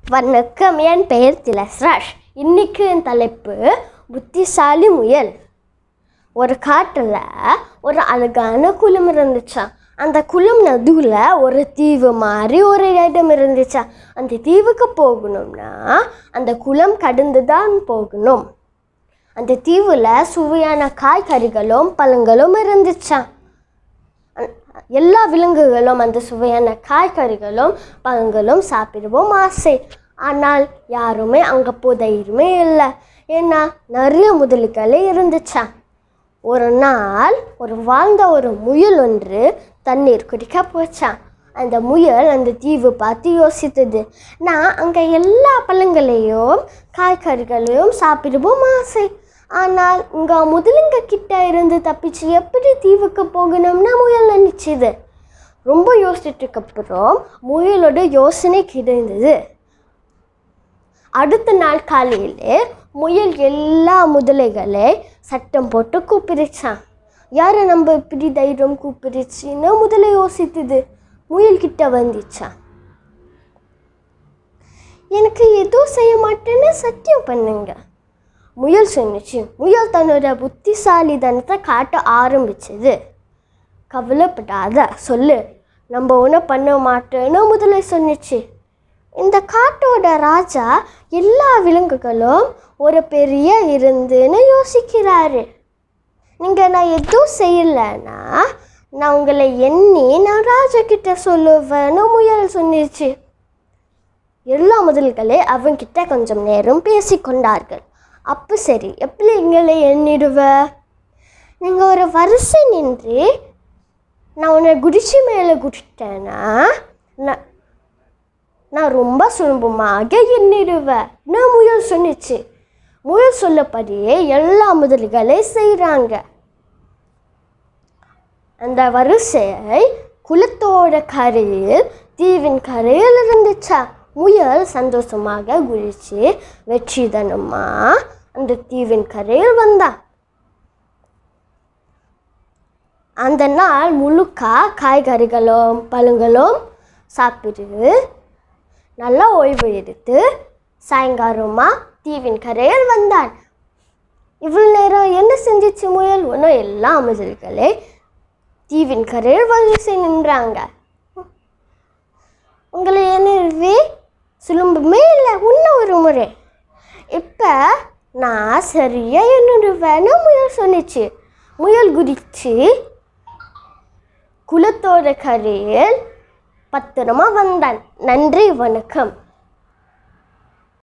வணக்கம் என் பெயர் திலஸ்ராஜ் இன்னைக்கு என் தலைப்பு புத்திசாலி முயல் ஒரு காட்டில் ஒரு அழகான குளம் இருந்துச்சாம் அந்த குளம் நடுவில் ஒரு தீவு மாதிரி ஒரு இடம் இருந்துச்சா அந்த தீவுக்கு போகணும்னா அந்த குளம் கடந்து தான் போகணும் அந்த தீவில் சுவையான காய்கறிகளும் பழங்களும் இருந்துச்சாம் அ- எல்லா விலங்குகளும் அந்த சுவையான காய்கறிகளும் பழங்களும் சாப்பிடுவோம் ஆசை ஆனால் யாருமே அங்கே போ தைரியமே இல்லை ஏன்னா நிறைய முதலுகளே இருந்துச்சா ஒரு நாள் ஒரு வாழ்ந்த ஒரு முயல் ஒன்று தண்ணீர் குடிக்க போச்சான் அந்த முயல் அந்த தீவு பார்த்து யோசித்தது நான் அங்கே எல்லா பழங்களையும் காய்கறிகளையும் சாப்பிடுவோம் ஆசை ஆனால் இங்கே முதலுங்க கிட்ட இருந்து தப்பிச்சு எப்படி தீவுக்கு போகணும்னு முயல் நினைச்சது ரொம்ப யோசிச்சதுக்கு அப்புறம் முயலோட யோசனை கிடைந்தது அடுத்த நாள் காலையிலே முயல் எல்லா முதலைகளை சட்டம் போட்டு கூப்பிடுச்சான் யாரை நம்ம இப்படி தைரியம் கூப்பிடுச்சுன்னு முதல்ல யோசித்தது முயல் கிட்ட வந்துச்சான் எனக்கு எதுவும் செய்ய மாட்டேன்னு சத்தியம் பண்ணுங்க முயல் சொன்னுச்சு முயல் தன்னோட புத்திசாலித்தனத்தை காட்ட ஆரம்பிச்சது கவலைப்படாத சொல்லு நம்ம ஒன்றும் பண்ண மாட்டேன்னு முதல்ல சொன்னுச்சு இந்த காட்டோட ராஜா எல்லா விலங்குகளும் ஒரு பெரிய இருந்துன்னு யோசிக்கிறாரு நீங்கள் நான் எதுவும் செய்யலைன்னா நான் உங்களை எண்ணி நான் ராஜா கிட்ட சொல்லுவேன்னு முயல் சொன்னிச்சு எல்லா முதல்களே அவங்கிட்ட கொஞ்சம் நேரம் பேசிக்கொண்டார்கள் அப்போ சரி எப்படி எங்களை எண்ணிடுவ நீங்கள் ஒரு வரிசை நின்று நான் உன்னை குடிச்சு மேலே குடிச்சிட்டேன்னா நான் நான் ரொம்ப சுலபமாக எண்ணிடுவேன் நான் முயல் சொன்னிச்சு முயல் சொல்லப்படியே எல்லா முதல்களை செய்கிறாங்க அந்த வரிசையை குளத்தோட கரையில் தீவின் கரையில் இருந்துச்சா முயல் சந்தோஷமாக குளிச்சு வெற்றிதனமா அந்த தீவின் கரையில் வந்தான் அந்த நாள் முழுக்க காய்கறிகளும் பழங்களும் சாப்பிட்டு நல்லா ஓய்வு எடுத்து சாயங்காலமாக தீவின் கரையில் வந்தான் இவ்வளோ நேரம் என்ன செஞ்சிச்சு முயல் ஒன்றும் எல்லா அமைச்சர்களே தீவின் கரையில் வரிசை நின்றாங்க உங்களை எனவே சுலும்புமே இல்லை இன்னும் ஒரு முறை இப்போ நான் சரியாக என்னுடுவேன்னு முயல் சொன்னிச்சு முயல் குதிச்சு குளத்தோட கரையில் பத்திரமா வந்தான் நன்றி வணக்கம்